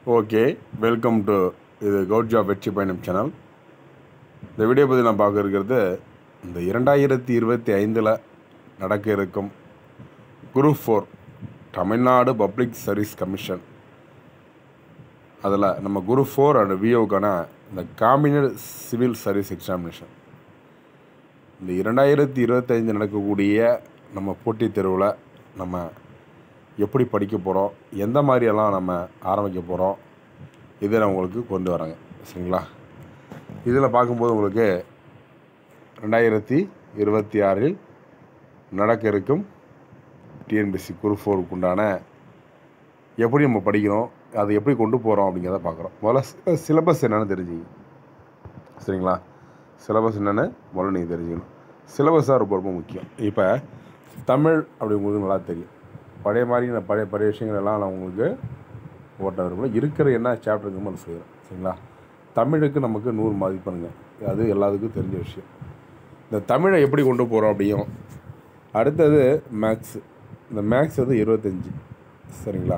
okay welcome to இது govt job Vetri Payanam channel இந்த video பற்றி நான் பார்க்க இருக்கிறது இந்த இரண்டாயிரத்தி இருபத்தி ஐந்தில் நடக்க இருக்கும் group four Tamil Nadu public service commission அதில் நம்ம குரூப் ஃபோர் அண்ட் விஓக்கான இந்த காம்பினட் சிவில் சர்வீஸ் எக்ஸாமினேஷன் இந்த இரண்டாயிரத்தி இருபத்தைந்து நடக்கக்கூடிய நம்ம போட்டித் தேர்வில் நம்ம எப்படி படிக்க போகிறோம் எந்த மாதிரியெல்லாம் நம்ம ஆரம்பிக்க போகிறோம் இதை நான் உங்களுக்கு கொண்டு வரேங்க சரிங்களா இதில் பார்க்கும்போது உங்களுக்கு ரெண்டாயிரத்தி இருபத்தி ஆறில் நடக்க இருக்கும் டிஎன்பிஎஸ்சி குரூப் ஃபோருக்கு உண்டான எப்படி நம்ம படிக்கிறோம் அதை எப்படி கொண்டு போகிறோம் அப்படிங்கிறத பார்க்குறோம் முதல்ல சிலபஸ் என்னென்னு தெரிஞ்சுங்க சரிங்களா சிலபஸ் என்னென்னு முதல்ல நீங்கள் தெரிஞ்சுக்கணும் சிலபஸ் தான் ரொம்ப ரொம்ப முக்கியம் இப்போ தமிழ் அப்படிங்கிறது நல்லா தெரியும் பழைய மாதிரி நான் பழைய பழைய விஷயங்கள் எல்லாம் நான் உங்களுக்கு ஓட்ட விரும்பல இருக்கிற என்ன சாப்டருக்கு நான் செய்கிறேன் சரிங்களா தமிழுக்கு நமக்கு நூறு மதிப்பெண்ணுங்க அது எல்லாத்துக்கும் தெரிஞ்ச விஷயம் இந்த தமிழை எப்படி கொண்டு போகிறோம் அப்படியும் அடுத்தது மேக்ஸு இந்த மேக்ஸ் வந்து இருபத்தஞ்சி சரிங்களா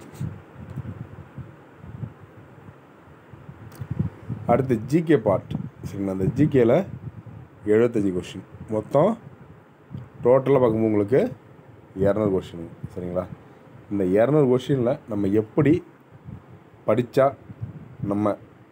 அடுத்து ஜிகே பார்ட் சரிங்களா அந்த ஜிகேல எழுபத்தஞ்சி கொஷின் மொத்தம் டோட்டலாக பார்க்கும்போது உங்களுக்கு இரநூறு கொஷின் சரிங்களா இந்த இரநூறு கொஷினில் நம்ம எப்படி படித்தா நம்ம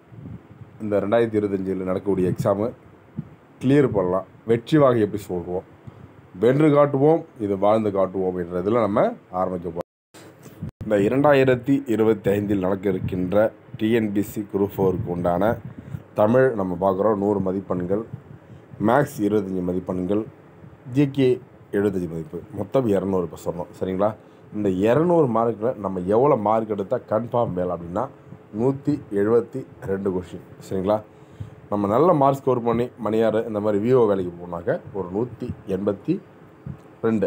இந்த ரெண்டாயிரத்தி இருபத்தஞ்சில் நடக்கக்கூடிய எக்ஸாமு கிளியர் பண்ணலாம் வெற்றி வாகை எப்படி சொல்கிறோம் வென்று காட்டுவோம் இது வாழ்ந்து காட்டுவோம் அப்படின்றதில் நம்ம ஆரம்பிக்க போகிறோம் இந்த இரண்டாயிரத்தி இருபத்தி ஐந்தில் நடக்க இருக்கின்ற டிஎன்பிசி குரூப் ஃபோருக்கு உண்டான தமிழ் நம்ம பார்க்குறோம் நூறு மதிப்பெண்கள் மேக்ஸ் இருபத்தஞ்சி மதிப்பெண்கள் ஜிகே எழுபத்தஞ்சி மதிப்பு மொத்தம் இரநூறு இப்போ சொன்னோம் சரிங்களா இந்த இரநூறு மார்க்கில் நம்ம எவ்வளோ மார்க் எடுத்தால் கன்ஃபார்ம் மேல் அப்படின்னா நூற்றி எழுபத்தி ரெண்டு கொஷின் சரிங்களா நம்ம நல்ல மார்க் ஸ்கோர் பண்ணி மணியார் இந்த மாதிரி விஓ வேலைக்கு போனாக்க ஒரு நூற்றி எண்பத்தி ரெண்டு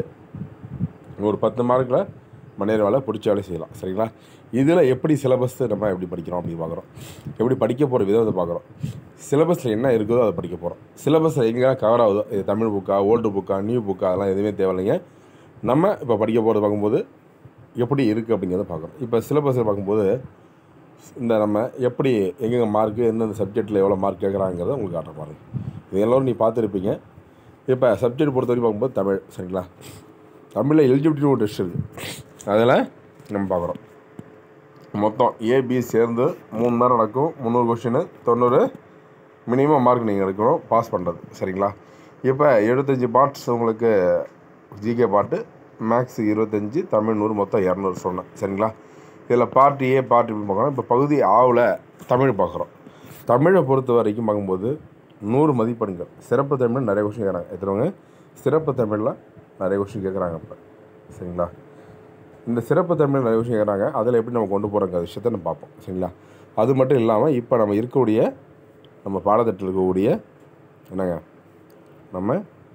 ஒரு பத்து மார்க்கில் மணியார் வேலை பிடிச்ச வேலை செய்யலாம் சரிங்களா இதில் எப்படி சிலபஸ் நம்ம எப்படி படிக்கிறோம் அப்படின்னு பார்க்குறோம் எப்படி படிக்க போகிற விதத்தை பார்க்குறோம் சிலபஸில் என்ன இருக்குதோ அதை படிக்க போகிறோம் சிலபஸில் எங்கே கவர் ஆகுதோ இது தமிழ் புக்கா ஓல்டு புக்கா நியூ புக்கா அதெல்லாம் எதுவுமே தேவையில்லைங்க நம்ம இப்போ படிக்க போகிறது பார்க்கும்போது எப்படி இருக்குது அப்படிங்கிறத பார்க்குறோம் இப்போ சிலபஸில் பார்க்கும்போது இந்த நம்ம எப்படி எங்கெங்கே மார்க்கு எந்தெந்த சப்ஜெக்ட்டில் எவ்வளோ மார்க் கேட்குறாங்கிறத உங்களுக்கு காட்ட பாருங்க இது எல்லோரும் நீ பார்த்துருப்பீங்க இப்போ சப்ஜெக்ட் பொறுத்த வரைக்கும் பார்க்கும்போது தமிழ் சரிங்களா தமிழில் எலிஜிபிலிட்டி ஒரு டெஸ்ட் இருக்குது அதில் நம்ம பார்க்குறோம் மொத்தம் ஏபி சேர்ந்து மூணு நேரம் நடக்கும் முந்நூறு கொஷினு தொண்ணூறு மினிமம் மார்க் நீங்கள் எடுக்கணும் பாஸ் பண்ணுறது சரிங்களா இப்போ எழுபத்தஞ்சி பார்ட்ஸ் உங்களுக்கு ஜிகே பாட்டு மேக்ஸ் இருபத்தஞ்சி தமிழ் நூறு மொத்தம் இரநூறு சொன்னேன் சரிங்களா இதில் பார்ட் ஏ பார்ட் பி பார்க்குறோம் இப்போ பகுதி ஆவில் தமிழ் பார்க்குறோம் தமிழை பொறுத்த வரைக்கும் பார்க்கும்போது நூறு மதிப்பெண்கள் சிறப்பு தமிழ் நிறைய கொஷின் கேட்குறாங்க எத்தனவங்க சிறப்பு தமிழில் நிறைய கொஷின் கேட்குறாங்க இப்போ சரிங்களா இந்த சிறப்பு தமிழ் நிறைய விஷயம் கேட்குறாங்க அதில் எப்படி நம்ம கொண்டு போகிறோங்க விஷயத்தை நம்ம பார்ப்போம் சரிங்களா அது மட்டும் இல்லாமல் இப்போ நம்ம இருக்கக்கூடிய நம்ம பாடத்திட்டத்தில் இருக்கக்கூடிய என்னங்க நம்ம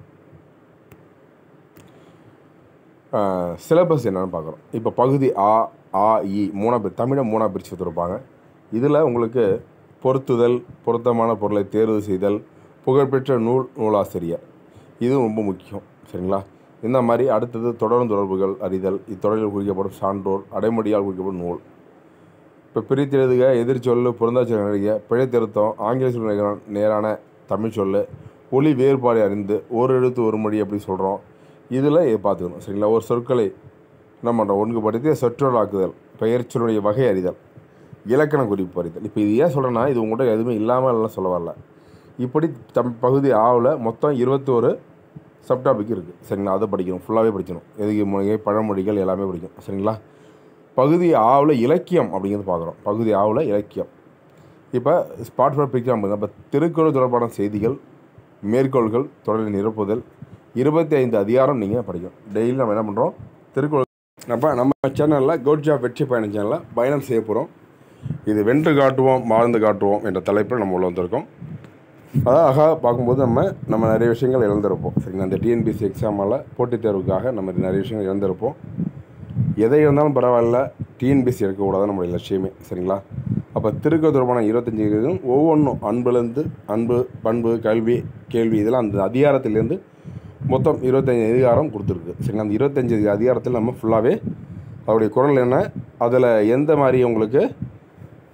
சிலபஸ் என்னென்னு பார்க்குறோம் இப்போ பகுதி ஆ ஆ இ மூணா பிரி தமிழை மூணா பிரித்து கொடுத்துருப்பாங்க இதில் உங்களுக்கு பொருத்துதல் பொருத்தமான பொருளை தேர்வு செய்தல் புகழ்பெற்ற நூல் நூலாசிரியர் இது ரொம்ப முக்கியம் சரிங்களா இந்த மாதிரி அடுத்தது தொடரும் தொடர்புகள் அறிதல் இத்தொடரில் குறிக்கப்படும் சான்றோர் அடைமொழியால் குறிக்கப்படும் நூல் இப்போ பிரித்தெழுதுக எதிர்ச்சொல்லு பொருந்தாச்சொல் நடிக பிழை திருத்தம் ஆங்கில சொல் நேரான தமிழ் சொல்லு ஒளி வேறுபாடு அறிந்து ஒரு எழுத்து ஒரு மொழி அப்படி சொல்கிறோம் இதில் இதை பார்த்துக்கணும் சரிங்களா ஒரு சொற்களை என்ன பண்ணுறோம் ஒன்றுபடுத்தி சொற்றொடாக்குதல் பெயர்ச்சொல்லுடைய வகை அறிதல் இலக்கண குறிப்பு அறிதல் இப்போ இது ஏன் சொல்கிறேன்னா இது உங்கள்கிட்ட எதுவுமே இல்லாமல் எல்லாம் சொல்ல வரல இப்படி தம் பகுதி ஆவில் மொத்தம் இருபத்தோரு சப்டாபிக் இருக்குது சரிங்களா அதை படிக்கணும் ஃபுல்லாகவே படிக்கணும் எதுக்கு மொழிகை பழமொழிகள் எல்லாமே படிக்கணும் சரிங்களா பகுதி ஆவில் இலக்கியம் அப்படிங்கிறது பார்க்குறோம் பகுதி ஆவில் இலக்கியம் இப்போ ஸ்பாட் ஃபார் பிக்சாம் இப்போ திருக்குறள் தொடர்பான செய்திகள் மேற்கோள்கள் தொடரில் நிரப்புதல் இருபத்தி ஐந்து அதிகாரம் நீங்கள் படிக்கணும் டெய்லி நம்ம என்ன பண்ணுறோம் திருக்குறள் அப்போ நம்ம சேனலில் கவுட் ஜாப் வெற்றி பயணம் சேனலில் பயணம் செய்ய போகிறோம் இது வென்று காட்டுவோம் வாழ்ந்து காட்டுவோம் என்ற தலைப்பில் நம்ம உள்ள வந்திருக்கோம் அதாக பார்க்கும்போது நம்ம நம்ம நிறைய விஷயங்கள் இழந்திருப்போம் சரிங்களா இந்த டிஎன்பிசி எக்ஸாமால் போட்டித் தேர்வுக்காக நம்ம நிறைய விஷயங்கள் இழந்திருப்போம் எதை இருந்தாலும் பரவாயில்ல டிஎன்பிசி எடுக்கக்கூடாது நம்மளுடைய லட்சியமே சரிங்களா அப்போ திருக்குறள் தொடர்பான இருபத்தஞ்சி இதுவும் ஒவ்வொன்றும் அன்புலேருந்து அன்பு பண்பு கல்வி கேள்வி இதெல்லாம் அந்த அதிகாரத்திலேருந்து மொத்தம் இருபத்தஞ்சி அதிகாரம் கொடுத்துருக்கு சரிங்களா அந்த இருபத்தஞ்சி அதிகாரத்தில் நம்ம ஃபுல்லாகவே அவருடைய குரல் என்ன அதில் எந்த மாதிரி உங்களுக்கு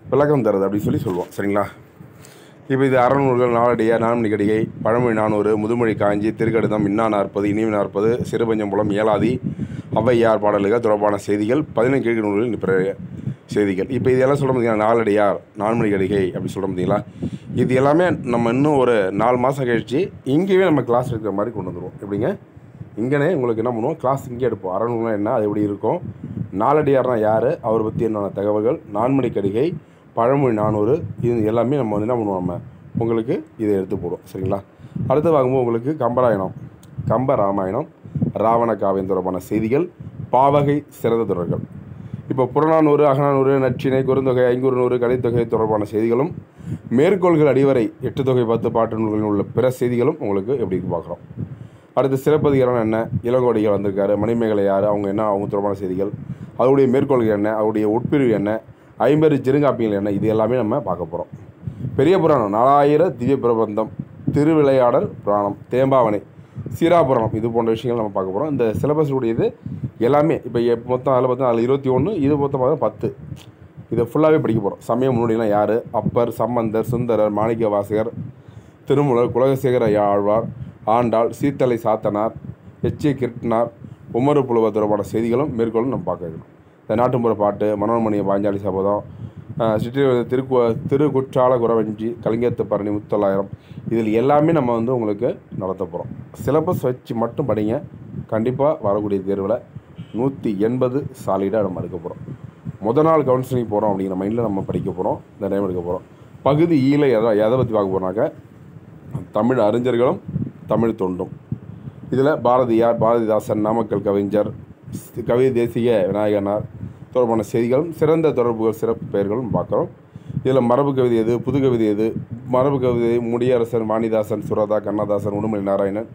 விளக்கம் தருது அப்படின்னு சொல்லி சொல்லுவோம் சரிங்களா இப்போ இது அறநூறுகள் நாளடியார் நான்மணி கடிகை பழமொழி நானூறு முதுமொழி காஞ்சி திருக்கடிதம் இன்னா நாற்பது இனிவு நாற்பது சிறுபஞ்சம்புலம் ஏலாதி ஔவையார் பாடல்கள் தொடர்பான செய்திகள் பதினெண்டு கீழ்க்கு நூல்கள் பிற செய்திகள் இப்போ இதெல்லாம் சொல்ல பார்த்தீங்கன்னா நாளடியார் நான்மணி கடிகை அப்படி சொல்ல பார்த்தீங்களா இது எல்லாமே நம்ம இன்னும் ஒரு நாலு மாதம் கழிச்சு இங்கேயே நம்ம கிளாஸ் எடுக்கிற மாதிரி கொண்டு வந்துடுவோம் எப்படிங்க இங்கனே உங்களுக்கு என்ன பண்ணுவோம் கிளாஸ் இங்கே எடுப்போம் அறநூறுனா என்ன அது எப்படி இருக்கும் நாலடியார்னா யார் அவரை பற்றி என்னென்ன தகவல்கள் நான்மணி கடிகை பழமொழி நானூறு இது எல்லாமே நம்ம வந்து என்ன பண்ணுவோம் நம்ம உங்களுக்கு இதை எடுத்து போடுவோம் சரிங்களா அடுத்து பார்க்கும்போது உங்களுக்கு கம்பராயணம் கம்ப ராமாயணம் ராவண காவியம் தொடர்பான செய்திகள் பாவகை சிறந்த தொடர்கள் இப்போ புறநானூறு அகநானூறு நற்றிணை குறுந்தொகை ஐங்குறு நூறு கலைத்தொகை தொடர்பான செய்திகளும் மேற்கோள்கள் அடிவரை எட்டு தொகை பத்து பாட்டு நூல்களில் உள்ள பிற செய்திகளும் உங்களுக்கு எப்படி பார்க்குறோம் அடுத்து சிறப்பதிகாரம் என்ன இளங்கோடிகள் வந்திருக்காரு மணிமேகலை யார் அவங்க என்ன அவங்க தொடர்பான செய்திகள் அதோடைய மேற்கோள்கள் என்ன அவருடைய உட்பிரிவு என்ன ஐம்பது சிறுங்காப்பியங்கள் என்ன இது எல்லாமே நம்ம பார்க்க போகிறோம் பெரிய புராணம் நாலாயிர திவ்ய பிரபந்தம் திருவிளையாடல் புராணம் தேம்பாவனை சீராபுராணம் இது போன்ற விஷயங்கள் நம்ம பார்க்க போகிறோம் இந்த சிலபஸ் உடையது எல்லாமே இப்போ எப் மொத்தம் அதில் பார்த்தா அதில் இருபத்தி ஒன்று இது மொத்தம் பார்த்தா பத்து இதை ஃபுல்லாகவே படிக்க போகிறோம் சமய முன்னோடிலாம் யார் அப்பர் சம்பந்தர் சுந்தரர் மாணிக்க வாசகர் திருமூலர் குலகசேகர ஆழ்வார் ஆண்டாள் சீத்தலை சாத்தனார் எச்ஏ கிருட்டினார் உமரு புலவர் தொடர்பான செய்திகளும் மேற்கொள்ளும் நம்ம பார்க்க இருக்கணும் இந்த நாட்டுப்புற பாட்டு மனோன்மணிய பாஞ்சாலி சபதம் சிற்றி திருக்கு திருக்குற்றால குறவஞ்சி கலிங்கத்து பரணி முத்தொள்ளாயிரம் இதில் எல்லாமே நம்ம வந்து உங்களுக்கு நடத்த போகிறோம் சிலபஸ் வச்சு மட்டும் படிங்க கண்டிப்பாக வரக்கூடிய தேர்வில் நூற்றி எண்பது சாலிடாக நம்ம எடுக்க போகிறோம் முத நாள் கவுன்சிலிங் போகிறோம் அப்படிங்கிற மைண்டில் நம்ம படிக்க போகிறோம் இந்த டைம் எடுக்க போகிறோம் பகுதி ஈல எதை எதை பற்றி பார்க்க போகிறோம்னாக்க தமிழ் அறிஞர்களும் தமிழ் தொண்டும் இதில் பாரதியார் பாரதிதாசன் நாமக்கல் கவிஞர் ஸ்- கவி தேசிய விநாயகனார் தொடர்பான செய்திகளும் சிறந்த தொடர்புகள் சிறப்பு பெயர்களும் பார்க்குறோம் இதில் மரபு கவிதை எது புது கவிதை எது மரபு கவிதை முடியரசன் வாணிதாசன் சுரதா கண்ணதாசன் உடுமலை நாராயணன்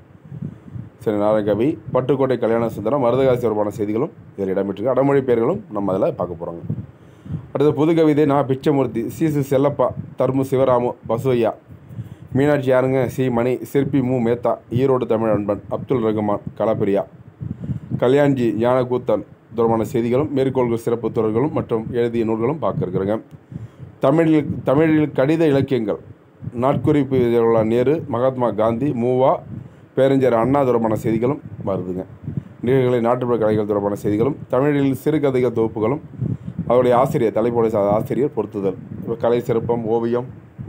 சரி நாராயணகவி பட்டுக்கோட்டை கல்யாண சுந்தரம் மருதகாசி தொடர்பான செய்திகளும் இதில் இடம்பெற்றிருக்கு அடமொழி பெயர்களும் நம்ம அதில் பார்க்க போகிறோங்க அடுத்து புது கவிதை நான் பிச்சமூர்த்தி சிசு செல்லப்பா தர்மு சிவராமு பசுவையா மீனாட்சி யாருங்க சி மணி சிற்பி மு மேத்தா ஈரோடு தமிழ் அன்பன் அப்துல் ரகுமான் கலாபிரியா கல்யாண்ஜி ஞானகூத்தன் தொடர்பான செய்திகளும் மேற்கோள்கள் சிறப்பு தொடர்களும் மற்றும் எழுதிய நூல்களும் பார்க்க இருக்கிறோங்க தமிழில் தமிழில் கடித இலக்கியங்கள் நாட்குறிப்பு இதழாளர் நேரு மகாத்மா காந்தி மூவா பேரஞ்சர் அண்ணா தொடர்பான செய்திகளும் வருதுங்க நிகழ்களை நாட்டுப்புற கலைகள் தொடர்பான செய்திகளும் தமிழில் சிறுகதைகள் தொகுப்புகளும் அவருடைய ஆசிரியர் தலைப்புடைய சா- ஆசிரியர் பொருத்துதல் இப்போ கலை சிற்பம் ஓவியம்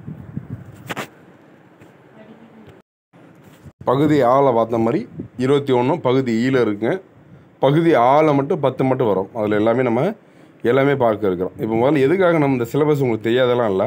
பகுதி ஆளை பார்த்த மாதிரி இருபத்தி ஒன்றும் பகுதி ஈல இருக்குங்க பகுதி ஆளை மட்டும் பத்து மட்டும் வரும் அதில் எல்லாமே நம்ம எல்லாமே பார்க்க இருக்கிறோம் இப்போ முதல்ல எதுக்காக நம்ம இந்த சிலபஸ் உங்களுக்கு தெரியாதெல்லாம் இல்லை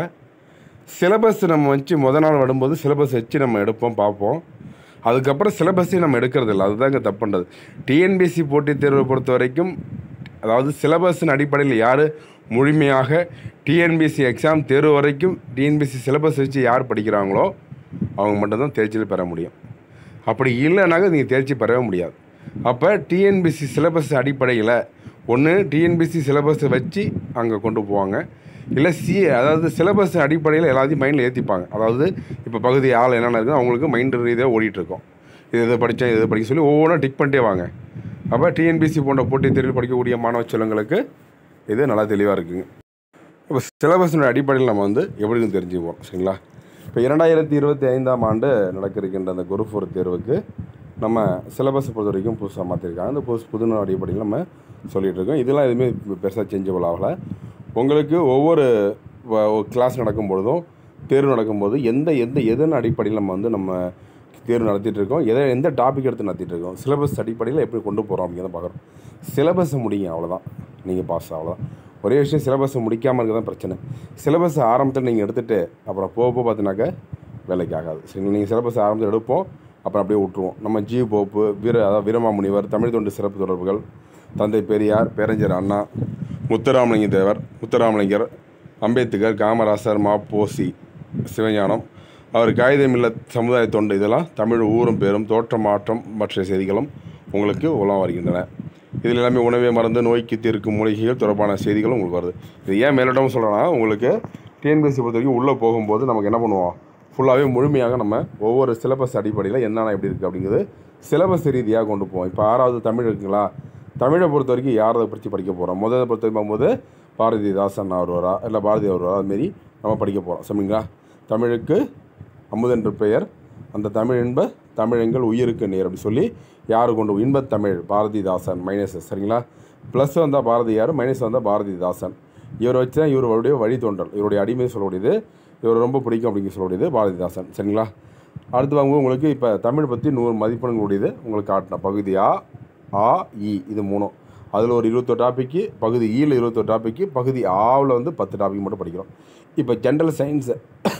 சிலபஸ் நம்ம வச்சு முத நாள் வரும்போது சிலபஸ் வச்சு நம்ம எடுப்போம் பார்ப்போம் அதுக்கப்புறம் சிலபஸையும் நம்ம எடுக்கிறது இல்லை அதுதாங்க தப்புன்றது டிஎன்பிஎஸ்சி போட்டித் தேர்வை பொறுத்த வரைக்கும் அதாவது சிலபஸின் அடிப்படையில் யார் முழுமையாக டிஎன்பிஎஸ்சி எக்ஸாம் தேர்வு வரைக்கும் டிஎன்பிஎஸ்சி சிலபஸ் வச்சு யார் படிக்கிறாங்களோ அவங்க மட்டும்தான் தேர்ச்சியில் பெற முடியும் அப்படி இல்லைனாக்க நீங்கள் தேர்ச்சி பெறவே முடியாது அப்போ டிஎன்பிசி சிலபஸ் அடிப்படையில் ஒன்று டிஎன்பிசி சிலபஸை வச்சு அங்கே கொண்டு போவாங்க இல்லை சி அதாவது சிலபஸ் அடிப்படையில் எல்லாத்தையும் மைண்டில் ஏற்றிப்பாங்க அதாவது இப்போ பகுதி ஆள் என்னென்ன இருக்குன்னு அவங்களுக்கு மைண்ட் ரீதியாக ஓடிட்டுருக்கோம் இது இதை படித்தேன் இது இதை படிக்க சொல்லி ஒவ்வொன்றும் டிக் பண்ணிட்டே வாங்க அப்போ டிஎன்பிசி போன்ற போட்டித் தேர்வில் படிக்கக்கூடிய மாணவ செல்வங்களுக்கு இது நல்லா தெளிவாக இருக்குங்க இப்போ சிலபஸினுடைய அடிப்படையில் நம்ம வந்து எப்படின்னு தெரிஞ்சுக்குவோம் சரிங்களா இப்போ இரண்டாயிரத்தி இருபத்தி ஐந்தாம் ஆண்டு நடக்க இருக்கின்ற அந்த குரு ஃபோர் தேர்வுக்கு நம்ம சிலபஸை பொறுத்த வரைக்கும் புதுசாக மாற்றிருக்காங்க அந்த புதுசு புது அடிப்படையில் நம்ம சொல்லிகிட்டு இருக்கோம் இதெல்லாம் எதுவுமே பெருசாக சேஞ்சபிள் ஆகலை உங்களுக்கு ஒவ்வொரு கிளாஸ் நடக்கும் பொழுதும் தேர்வு நடக்கும்போது எந்த எந்த எதன் அடிப்படையில் நம்ம வந்து நம்ம தேர்வு நடத்திட்டு இருக்கோம் எதை எந்த டாபிக் எடுத்து நடத்திட்டு இருக்கோம் சிலபஸ் அடிப்படையில் எப்படி கொண்டு போகிறோம் அப்படிங்கிறத பார்க்குறோம் சிலபஸை முடிங்க அவ்வளோதான் நீங்கள் பாஸ் அவ்வளோதான் ஒரே விஷயம் சிலபஸை முடிக்காமல் இருக்கிறது தான் பிரச்சனை சிலபஸ் ஆரம்பத்தில் நீங்கள் எடுத்துகிட்டு அப்புறம் போக போக பார்த்தீங்கன்னாக்க வேலைக்கு ஆகாது சரி நீங்கள் சிலபஸ் ஆரம்பத்தில் எடுப்போம் அப்புறம் அப்படியே விட்ருவோம் நம்ம ஜி போப்பு வீர அதாவது வீரமாமுனிவர் தமிழ் தொண்டு சிறப்பு தொடர்புகள் தந்தை பெரியார் பேரஞ்சர் அண்ணா முத்துராமலிங்க தேவர் முத்துராமலிங்கர் அம்பேத்கர் காமராசர் மாப்போசி சிவஞானம் அவர் காகிதமில்ல சமுதாய தொண்டு இதெல்லாம் தமிழ் ஊரும் பேரும் தோற்ற மாற்றம் மற்ற செய்திகளும் உங்களுக்கு உலாம் வருகின்றன இதில் எல்லாமே உணவே மருந்து நோய்க்கு தீர்க்கும் மூலிகைகள் தொடர்பான செய்திகளும் உங்களுக்கு வருது இது ஏன் மேலோட்டமாக சொல்கிறேன்னா உங்களுக்கு டிஎன்பிஎஸ்சி பொறுத்த வரைக்கும் உள்ளே போகும்போது நமக்கு என்ன பண்ணுவோம் ஃபுல்லாகவே முழுமையாக நம்ம ஒவ்வொரு சிலபஸ் அடிப்படையில் என்னென்ன எப்படி இருக்குது அப்படிங்கிறது சிலபஸ் ரீதியாக கொண்டு போவோம் இப்போ ஆறாவது தமிழ் இருக்குங்களா தமிழை பொறுத்த வரைக்கும் யாரை பற்றி படிக்க போகிறோம் முதல்ல பொறுத்த வரைக்கும் பார்க்கும்போது பாரதிதாசன் வருவாரா இல்லை பாரதி வருவாரா அதுமாரி நம்ம படிக்க போகிறோம் சரிங்களா தமிழுக்கு அமுதென்று பெயர் அந்த தமிழ் என்ப தமிழெங்கள் உயிருக்கு நேர் அப்படி சொல்லி யார் கொண்டு இன்பத் தமிழ் பாரதிதாசன் மைனஸ் சரிங்களா ப்ளஸ் வந்தால் பாரதியார் மைனஸ் வந்தால் பாரதிதாசன் இவரை வச்சு தான் இவருடைய வழித்தோன்றல் இவருடைய அடிமை சொல்லக்கூடியது இவர் ரொம்ப பிடிக்கும் அப்படின்னு சொல்லக்கூடியது பாரதிதாசன் சரிங்களா அடுத்து வாங்கும்போது உங்களுக்கு இப்போ தமிழ் பற்றி நூறு மதிப்பெண்களுடையது உங்களுக்கு காட்டின பகுதி ஆ ஆ இ இது மூணும் அதில் ஒரு இருபத்தொரு டாப்பிக்கு பகுதி ஈயில் இருபத்தொரு டாப்பிக்கு பகுதி ஆவில் வந்து பத்து டாபிக் மட்டும் படிக்கிறோம் இப்போ ஜென்ரல் சயின்ஸை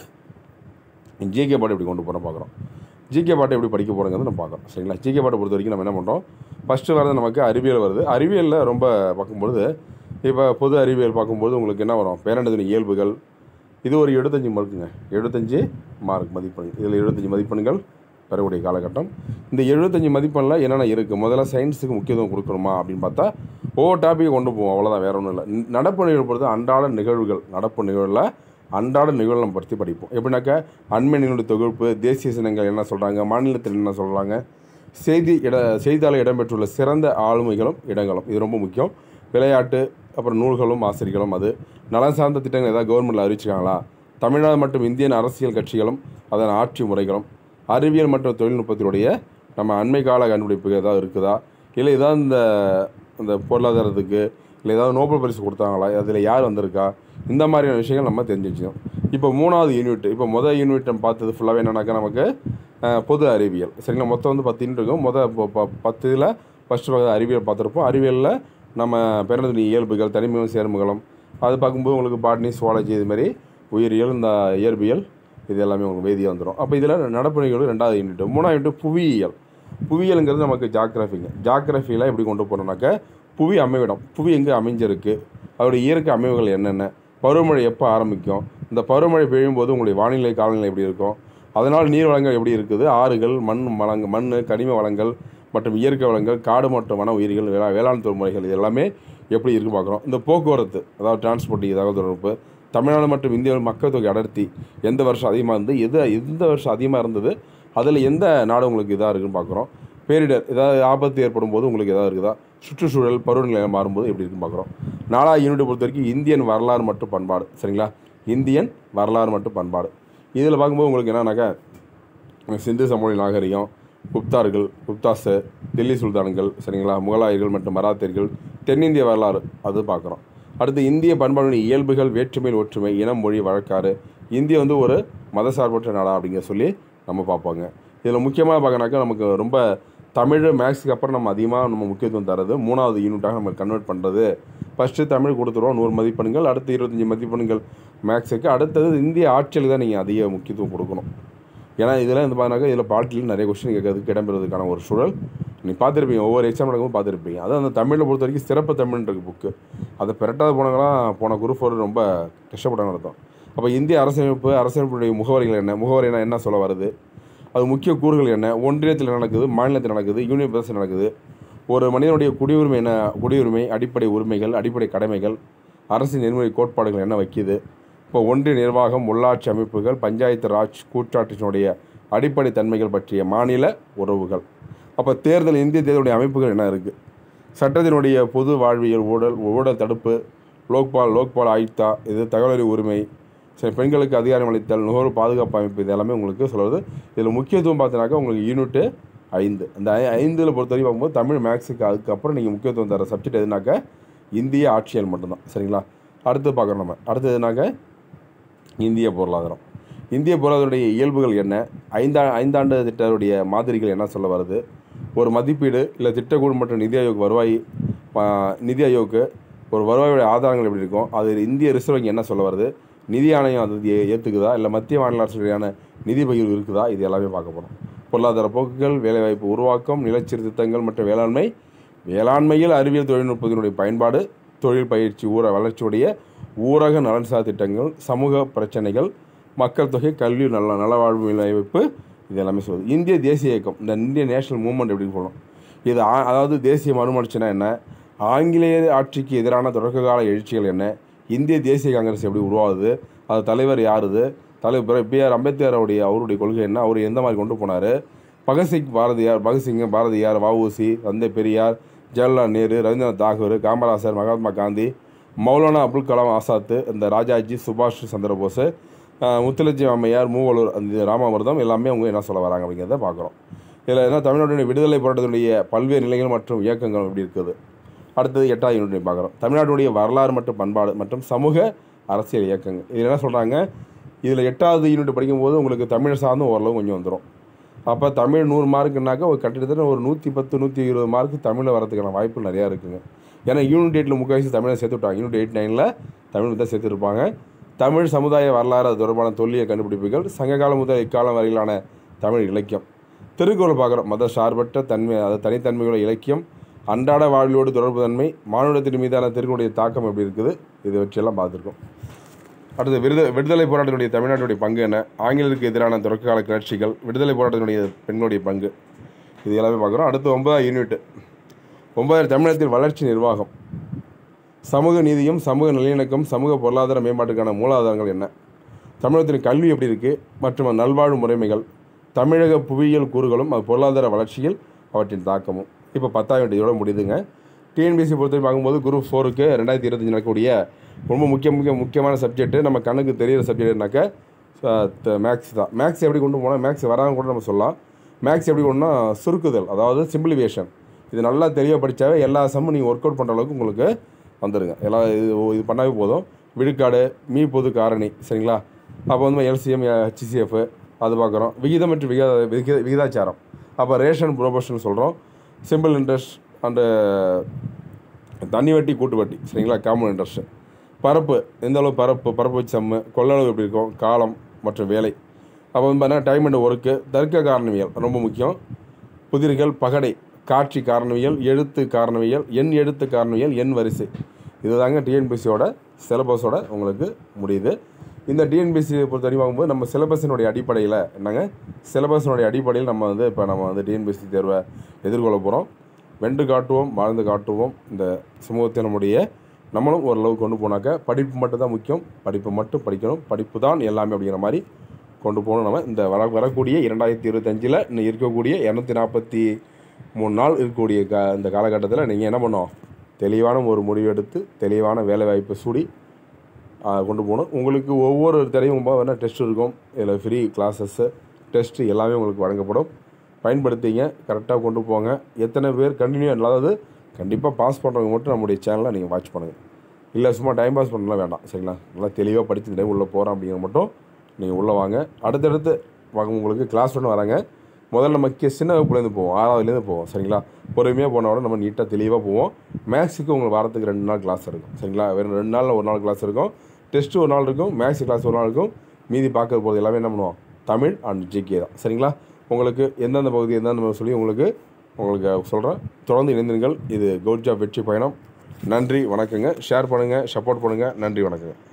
ஜிகே பாட்டு எப்படி கொண்டு போகிறோம் பார்க்குறோம் ஜிகே பாட்டை எப்படி படிக்க போகிறோங்கிறது நம்ம பார்க்குறோம் சரிங்களா ஜிகே பாட்டை பொறுத்த வரைக்கும் நம்ம என்ன பண்ணுறோம் ஃபஸ்ட்டு வரது நமக்கு அறிவியல் வருது அறிவியலில் ரொம்ப பார்க்கும்பொழுது இப்போ பொது அறிவியல் பார்க்கும்போது உங்களுக்கு என்ன வரும் பேரண்டதின் இயல்புகள் இது ஒரு எழுபத்தஞ்சு மார்க்குங்க எழுபத்தஞ்சு மார்க் மதிப்பெண் இதில் எழுபத்தஞ்சு மதிப்பெண்கள் பெறக்கூடிய காலகட்டம் இந்த எழுபத்தஞ்சு மதிப்பெண்ணில் என்னென்ன இருக்குது முதல்ல சயின்ஸுக்கு முக்கியத்துவம் கொடுக்கணுமா அப்படின்னு பார்த்தா ஒவ்வொரு டாப்பிக்கை கொண்டு போவோம் அவ்வளோதான் வேற ஒன்றும் இல்லை நடப்பு நிகழ்வு பொறுத்து அன்றாட நிகழ்வுகள் நடப்பு நிகழ்வில் அன்றாட நிகழ்வு நம்ம பற்றி படிப்போம் எப்படின்னாக்கா அண்மை நிகழ்வு தொகுப்பு தேசிய சின்னங்கள் என்ன சொல்கிறாங்க மாநிலத்தில் என்ன சொல்கிறாங்க செய்தி இட செய்தித்தாளில் இடம்பெற்றுள்ள சிறந்த ஆளுமைகளும் இடங்களும் இது ரொம்ப முக்கியம் விளையாட்டு அப்புறம் நூல்களும் ஆசிரியர்களும் அது நலன் சார்ந்த திட்டங்கள் ஏதாவது கவர்மெண்ட்டில் அறிவிச்சிருக்காங்களா தமிழ்நாடு மற்றும் இந்தியன் அரசியல் கட்சிகளும் அதன் ஆட்சி முறைகளும் அறிவியல் மற்றும் தொழில்நுட்பத்தினுடைய நம்ம அண்மை கால கண்டுபிடிப்பு ஏதாவது இருக்குதா இல்லை ஏதாவது இந்த இந்த பொருளாதாரத்துக்கு இல்லை ஏதாவது நோபல் பரிசு கொடுத்தாங்களா அதில் யார் வந்திருக்கா இந்த மாதிரியான விஷயங்கள் நம்ம தெரிஞ்சு வச்சுக்கணும் இப்போ மூணாவது யூனிட் இப்போ முதல் யூனிட் நம்ம பார்த்தது ஃபுல்லாகவே என்னன்னாக்கா நமக்கு அஹ், பொது அறிவியல் சரிங்களா மொத்தம் வந்து பத்து யூனிட் இருக்கும் மொதல் இப்போ ப- பத்து இதில் ஃபஸ்ட்டு பக்கம் அறிவியல் பார்த்துருப்போம் அறிவியலில் நம்ம பிறந்தது இயல்புகள் தனிமையும் சேர்முகளும் அது பார்க்கும்போது உங்களுக்கு பாட்னி சுவாலஜி இது மாதிரி உயிரியல் இந்த இயற்பியல் இது எல்லாமே உங்களுக்கு வேதியாக வந்துடும் அப்போ இதில் நடப்பு நிகழ்வு ரெண்டாவது யூனிட் மூணாவது யூனிட் புவியியல் புவியியலுங்கிறது நமக்கு ஜாகிரபிங்க ஜாகிரஃபியில் எப்படி கொண்டு போனோம்னாக்க புவி அமைவிடம் புவி எங்கே அமைஞ்சிருக்கு அதோடைய இயற்கை அமைவுகள் என்னென்ன பருவமழை எப்போ ஆரம்பிக்கும் இந்த பருவமழை பெய்யும் போது உங்களுடைய வானிலை காலநிலை எப்படி இருக்கும் அதனால் நீர் வளங்கள் எப்படி இருக்குது ஆறுகள் மண் வளங்கள் மண் கனிம வளங்கள் மற்றும் இயற்கை வளங்கள் காடு மற்றும் வன உயிர்கள் வேளா வேளாண் தொழில்முறைகள் இது எல்லாமே எப்படி இருக்கு பார்க்குறோம் இந்த போக்குவரத்து அதாவது டிரான்ஸ்போர்ட்டிங் தகவல் தொடர்பு தமிழ்நாடு மற்றும் இந்திய மக்கள் தொகை அடர்த்தி எந்த வருஷம் அதிகமாக இருந்து எது எந்த வருஷம் அதிகமாக இருந்தது அதில் எந்த நாடு உங்களுக்கு இதாக இருக்குன்னு பார்க்குறோம் பேரிடர் ஏதாவது ஆபத்து ஏற்படும் போது உங்களுக்கு எதாவது இருக்குதா சுற்றுச்சூழல் பருவநிலை மாறும்போது எப்படி இருக்குன்னு பார்க்குறோம் நாலாவது யூனிட் பொறுத்த வரைக்கும் இந்தியன் வரலாறு மற்றும் பண்பாடு சரிங்களா இந்தியன் வரலாறு மற்றும் பண்பாடு இதில் பார்க்கும்போது உங்களுக்கு என்னன்னாக்கா சிந்து சமவெளி நாகரிகம் குப்தார்கள் குப்தாஸ் தில்லி சுல்தான்கள் சரிங்களா முகலாயர்கள் மற்றும் மராத்தியர்கள் தென்னிந்திய வரலாறு அது பார்க்குறோம் அடுத்து இந்திய பண்பாடுடைய இயல்புகள் வேற்றுமையில் ஒற்றுமை இனம் மொழி வழக்காறு இந்தியா வந்து ஒரு மதசார்பற்ற நாடா அப்படிங்கிற சொல்லி நம்ம பார்ப்போங்க இதில் முக்கியமாக பார்க்கணாக்கா நமக்கு ரொம்ப தமிழ் மேக்ஸுக்கு அப்புறம் நம்ம அதிகமாக நம்ம முக்கியத்துவம் தரது மூணாவது யூனிட்டாக நம்ம கன்வெர்ட் பண்ணுறது ஃபஸ்ட்டு தமிழ் கொடுத்துருவோம் நூறு மதிப்பெண்கள் அடுத்து இருபத்தஞ்சி மதிப்பெண்கள் மேக்ஸுக்கு அடுத்தது இந்திய ஆட்சியில் தான் நீங்கள் அதிக முக்கியத்துவம் கொடுக்கணும் ஏன்னா இதெல்லாம் வந்து பார்த்தாக்கா இதில் பாட்டில் நிறைய கொஸ்டின் கேட்கறதுக்கு இடம்பெறதுக்கான ஒரு சூழல் நீ பார்த்துருப்பீங்க ஒவ்வொரு எக்ஸாம் நடக்கும்போது பார்த்துருப்பீங்க அதான் அந்த தமிழில் பொறுத்த வரைக்கும் சிறப்பு தமிழ்ன்ற புக்கு அதை பெரட்டாத போனவங்களாம் போன குரூப் ஃபோர் ரொம்ப கஷ்டப்பட்டாங்க அர்த்தம் அப்போ இந்திய அரசியலமைப்பு அரசியலமைப்புடைய முகவரிகள் என்ன முகவரினா என்ன சொல்ல வருது அது முக்கிய கூறுகள் என்ன ஒன்றியத்தில் நடக்குது மாநிலத்தில் நடக்குது யூனியன் பிரதேசத்தில் நடக்குது ஒரு மனிதனுடைய குடியுரிமை என்ன குடியுரிமை அடிப்படை உரிமைகள் அடிப்படை கடமைகள் அரசின் நெறிமுறை கோட்பாடுகள் என்ன வைக்கிது இப்போ ஒன்றிய நிர்வாகம் உள்ளாட்சி அமைப்புகள் பஞ்சாயத்து ராஜ் கூட்டாட்சியினுடைய அடிப்படை தன்மைகள் பற்றிய மாநில உறவுகள் அப்போ தேர்தல் இந்திய தேர்தலுடைய அமைப்புகள் என்ன இருக்குது சட்டத்தினுடைய பொது வாழ்வியல் ஊழல் ஊழல் தடுப்பு லோக்பால் லோக்பால் ஆயுக்தா இது தகவல் உரிமை சரி பெண்களுக்கு அதிகாரம் அளித்தல் நுகர்வு பாதுகாப்பு அமைப்பு இது எல்லாமே உங்களுக்கு சொல்கிறது இதில் முக்கியத்துவம் பார்த்தீங்கன்னாக்கா உங்களுக்கு யூனிட்டு ஐந்து அந்த ஐ ஐந்தில் பொறுத்தவரைக்கும் பார்க்கும்போது தமிழ் மேக்ஸுக்கு அதுக்கப்புறம் நீங்கள் முக்கியத்துவம் தர சப்ஜெக்ட் எதுனாக்கா இந்திய ஆட்சியல் மட்டும்தான் சரிங்களா அடுத்து பார்க்குறோம் நம்ம அடுத்து எதுனாக்க இந்திய பொருளாதாரம் இந்திய பொருளாதாரத்துடைய இயல்புகள் என்ன ஐந்தா ஐந்தாண்டு திட்டத்துடைய மாதிரிகள் என்ன சொல்ல வருது ஒரு மதிப்பீடு இல்லை திட்டக்குழு மற்றும் நிதி ஆயோக் வருவாய் ஆ, நிதி ஆயோக்கு ஒரு வருவாயுடைய ஆதாரங்கள் எப்படி இருக்கும் அது இந்திய ரிசர்வ் வங்கி என்ன சொல்ல வருது நிதி ஆணையம் அது ஏ- ஏற்றுக்குதா இல்லை மத்திய மாநில அரசுடையான நிதி பகிர்வு இருக்குதா இது எல்லாமே பார்க்க போகிறோம் பொருளாதார போக்குகள் வேலைவாய்ப்பு உருவாக்கம் நிலச்சீர்திருத்தங்கள் மற்றும் வேளாண்மை வேளாண்மையில் அறிவியல் தொழில்நுட்பத்தினுடைய பயன்பாடு தொழில் பயிற்சி ஊர வளர்ச்சியுடைய ஊரக நலன்சார் திட்டங்கள் சமூக பிரச்சனைகள் மக்கள் தொகை கல்வி நல நலவாழ்வு விளைவிப்பு இது எல்லாமே சொல்லுது இந்திய தேசிய இயக்கம் இந்த இந்திய நேஷனல் மூவ்மெண்ட் எப்படின்னு சொல்லணும் இது ஆ- அதாவது தேசிய மறுமலர்ச்சினா என்ன ஆங்கிலேயர் ஆட்சிக்கு எதிரான தொடக்க கால எழுச்சிகள் என்ன இந்திய தேசிய காங்கிரஸ் எப்படி உருவாகுது அது தலைவர் யாருது தலைவர் பி ஆர் அம்பேத்கருடைய அவருடைய கொள்கை என்ன அவர் எந்த மாதிரி கொண்டு போனார் பகத்சிங் பாரதியார் பகத்சிங் பாரதியார் வஉசி தந்தை பெரியார் ஜவஹர்லால் நேரு ரவீந்திரநாத் தாகூர் காமராசர் மகாத்மா காந்தி மௌலானா அப்துல் கலாம் ஆசாத் இந்த ராஜாஜி சுபாஷ் சந்திரபோஸ் ஆஹ் முத்துலட்சுமி அம்மையார் மூவலூர் அந்த ராமாமிர்தம் எல்லாமே அவங்க என்ன சொல்ல வராங்க அப்படிங்கிறத பார்க்குறோம் இதில் என்ன தமிழ்நாட்டுடைய விடுதலை போராட்டத்தினுடைய பல்வேறு நிலைகள் மற்றும் இயக்கங்கள் எப்படி இருக்குது அடுத்தது எட்டாவது யூனிட் பார்க்குறோம் தமிழ்நாட்டுடைய வரலாறு மற்றும் பண்பாடு மற்றும் சமூக அரசியல் இயக்கங்கள் இதில் என்ன சொல்கிறாங்க இதில் எட்டாவது யூனிட் படிக்கும்போது உங்களுக்கு தமிழ் சார்ந்து ஓரளவு கொஞ்சம் வந்துடும் அப்போ தமிழ் நூறு மார்க்குனாக்கா ஒரு கிட்டத்தட்ட ஒரு நூற்றி பத்து நூற்றி இருபது மார்க்கு தமிழில் வரதுக்கான வாய்ப்பு நிறையா இருக்குங்க ஏன்னா யூனிட் எயிட்டில் முக்கால்வாசி தமிழை சேர்த்து விட்டாங்க யூனிட் எயிட் நைனில் தமிழ் தான் சேர்த்துருப்பாங்க தமிழ் சமுதாய வரலாறு அது தொடர்பான தொல்லிய கண்டுபிடிப்புகள் சங்ககாலம் முதல் இக்காலம் வரையிலான தமிழ் இலக்கியம் திருக்குறள் பார்க்குறோம் மத சார்பற்ற தன்மை அது தனித்தன்மைகளோட இலக்கியம் அன்றாட வாழ்வியோடு தொடர்பு தன்மை மானுடத்தின் மீதான திருக்குறளுடைய தாக்கம் எப்படி இருக்குது இதை வச்செல்லாம் பார்த்துருக்கோம் அடுத்து விடுத விடுதலை போராட்டத்தினுடைய தமிழ்நாட்டுடைய பங்கு என்ன ஆங்கிலருக்கு எதிரான தொடக்க கால கிளர்ச்சிகள் விடுதலை போராட்டத்தினுடைய பெண்களுடைய பங்கு இது எல்லாமே பார்க்குறோம் அடுத்து ஒன்பதாம் யூனிட் ஒன்பதாயிரம் தமிழகத்தில் வளர்ச்சி நிர்வாகம் சமூக நீதியும் சமூக நல்லிணக்கம் சமூக பொருளாதார மேம்பாட்டுக்கான மூலாதாரங்கள் என்ன தமிழகத்தின் கல்வி எப்படி இருக்குது மற்றும் அது நல்வாழ்வு முறைமைகள் தமிழக புவியியல் கூறுகளும் அது பொருளாதார வளர்ச்சியில் அவற்றின் தாக்கமும் இப்போ பத்தாயிரம் இதோட முடியுதுங்க டிஎன்பிஎஸ்சி பொறுத்தவரை பார்க்கும்போது குரூப் ஃபோருக்கு ரெண்டாயிரத்தி இருபத்தஞ்சு நடக்கக்கூடிய ரொம்ப முக்கிய முக்கிய முக்கியமான சப்ஜெக்ட்டு நம்ம கண்ணுக்கு தெரியிற சப்ஜெக்ட்னாக்க மேக்ஸ் தான் மேக்ஸ் எப்படி கொண்டு போனால் மேக்ஸ் வராங்க கூட நம்ம சொல்லலாம் மேக்ஸ் எப்படி கொண்டுனா சுருக்குதல் அதாவது சிம்பிளிஃபிகேஷன் இது நல்லா தெளிவாக படித்தாவே எல்லா சம்மும் நீங்கள் ஒர்க் அவுட் பண்ணுற அளவுக்கு உங்களுக்கு வந்துடுங்க எல்லாம் இது இது பண்ணாவே போதும் விழுக்காடு மீ பொது காரணி சரிங்களா அப்போ வந்து எல்சிஎம் ஹெச்சிசிஎஃப் அது பார்க்குறோம் விகிதம் மற்றும் விகித விகித விகிதாச்சாரம் அப்போ ரேஷன் ப்ரொபோஷன் சொல்கிறோம் சிம்பிள் இன்ட்ரெஸ்ட் அண்டு தண்ணி வட்டி கூட்டு வட்டி சரிங்களா காமன் இன்ட்ரெஸ்ட் பரப்பு எந்த அளவு பரப்பு பரப்பு வச்சு சம்மு கொள்ளளவு எப்படி இருக்கும் காலம் மற்றும் வேலை அப்போ வந்து பார்த்தீங்கன்னா டைம் அண்ட் ஒர்க்கு தர்க்க காரணவியல் ரொம்ப முக்கியம் புதிர்கள் பகடை காட்சி காரணவியல் எழுத்து காரணவியல் எண் எழுத்து காரணவியல் எண் வரிசை இதுதாங்க டிஎன்பிசியோட சிலபஸோட உங்களுக்கு முடியுது இந்த டிஎன்பிசி பொறுத்த வரைக்கும் பார்க்கும்போது நம்ம சிலபஸினுடைய அடிப்படையில் என்னங்க சிலபஸினுடைய அடிப்படையில் நம்ம வந்து இப்போ நம்ம வந்து டிஎன்பிசி தேர்வை எதிர்கொள்ள போகிறோம் வென்று காட்டுவோம் வாழ்ந்து காட்டுவோம் இந்த சமூகத்தை நம்முடைய நம்மளும் ஓரளவு கொண்டு போனாக்க படிப்பு மட்டும் தான் முக்கியம் படிப்பு மட்டும் படிக்கணும் படிப்பு தான் எல்லாமே அப்படிங்கிற மாதிரி கொண்டு போகணும் நம்ம இந்த வர வரக்கூடிய இரண்டாயிரத்தி இருபத்தஞ்சில் இன்னும் இருக்கக்கூடிய இரநூத்தி நாற்பத்தி மூணு நாள் இருக்கக்கூடிய கா இந்த காலகட்டத்தில் நீங்கள் என்ன பண்ணணும் தெளிவான ஒரு முடிவு எடுத்து தெளிவான வேலைவாய்ப்பை சூடி ஆ, கொண்டு போகணும் உங்களுக்கு ஒவ்வொரு தடையும் வேணால் டெஸ்ட் இருக்கும் இதில் ஃப்ரீ கிளாஸஸ்ஸு டெஸ்ட்டு எல்லாமே உங்களுக்கு வழங்கப்படும் பயன்படுத்திங்க கரெக்டாக கொண்டு போங்க எத்தனை பேர் கண்டினியூ அதாவது கண்டிப்பாக பாஸ் பண்ணுறவங்க மட்டும் நம்முடைய சேனலை நீங்கள் வாட்ச் பண்ணுங்கள் இல்லை சும்மா டைம் பாஸ் பண்ணலாம் வேண்டாம் சரிங்களா நல்லா தெளிவாக படித்து இந்த டைம் உள்ளே போகிறோம் அப்படிங்கிற மட்டும் நீங்கள் உள்ளே வாங்க அடுத்தடுத்து வாங்க உங்களுக்கு கிளாஸ் ஒன்று வராங்க முதல்ல நம்ம கே சின்ன வகுப்புலேருந்து போவோம் ஆறாவதுலேருந்து போவோம் சரிங்களா பொறுமையாக போனோட நம்ம நீட்டாக தெளிவாக போவோம் மேக்ஸுக்கு உங்களுக்கு வாரத்துக்கு ரெண்டு நாள் கிளாஸ் இருக்கும் சரிங்களா வெறும் ரெண்டு நாளில் ஒரு நாள் கிளாஸ் இருக்கும் டெஸ்ட்டு ஒரு நாள் இருக்கும் மேக்ஸ் கிளாஸ் ஒரு நாள் இருக்கும் மீதி பார்க்க போகிறது எல்லாமே என்ன பண்ணுவோம் தமிழ் அண்ட் ஜிகே தான் சரிங்களா உங்களுக்கு எந்தெந்த பகுதி எந்தெந்த சொல்லி உங்களுக்கு உங்களுக்கு சொல்கிறேன் தொடர்ந்து இணைந்திருங்கள் இது கவுட் ஜாப் வெற்றி பயணம் நன்றி வணக்கங்க ஷேர் பண்ணுங்கள் சப்போர்ட் பண்ணுங்கள் நன்றி வணக்கங்க